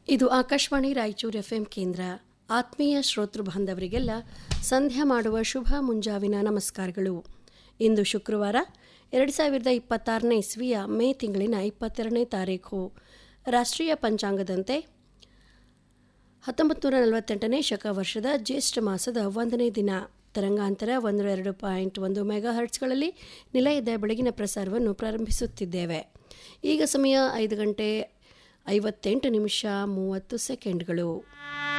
ಇದು ಆಕಾಶವಾಣಿ ರಾಯಚೂರು ಎಫ್ಎಂ ಕೇಂದ್ರ ಆತ್ಮೀಯ ಶ್ರೋತೃ ಬಾಂಧವರಿಗೆಲ್ಲ ಸಂಧ್ಯಾ ಮಾಡುವ ಶುಭ ಮುಂಜಾವಿನ ನಮಸ್ಕಾರಗಳು ಇಂದು ಶುಕ್ರವಾರ ಎರಡು ಸಾವಿರದ ಇಪ್ಪತ್ತಾರನೇ ಇಸ್ವಿಯ ಮೇ ತಿಂಗಳಿನ ಇಪ್ಪತ್ತೆರಡನೇ ತಾರೀಖು ರಾಷ್ಟ್ರೀಯ ಪಂಚಾಂಗದಂತೆ ಹತ್ತೊಂಬತ್ತು ನೂರ ನಲವತ್ತೆಂಟನೇ ಶಕ ವರ್ಷದ ಜ್ಯೇಷ್ಠ ಮಾಸದ ಒಂದನೇ ದಿನ ತರಂಗಾಂತರ ಒಂದು ಎರಡು ಪಾಯಿಂಟ್ ಒಂದು ಮೆಗಾ ಹರ್ಟ್ಸ್ಗಳಲ್ಲಿ ನಿಲಯದ ಬೆಳಗಿನ ಪ್ರಸಾರವನ್ನು ಪ್ರಾರಂಭಿಸುತ್ತಿದ್ದೇವೆ ಈಗ ಸಮಯ ಐದು ಗಂಟೆ ಐವತ್ತೆಂಟು ನಿಮಿಷ ಮೂವತ್ತು ಸೆಕೆಂಡ್ಗಳು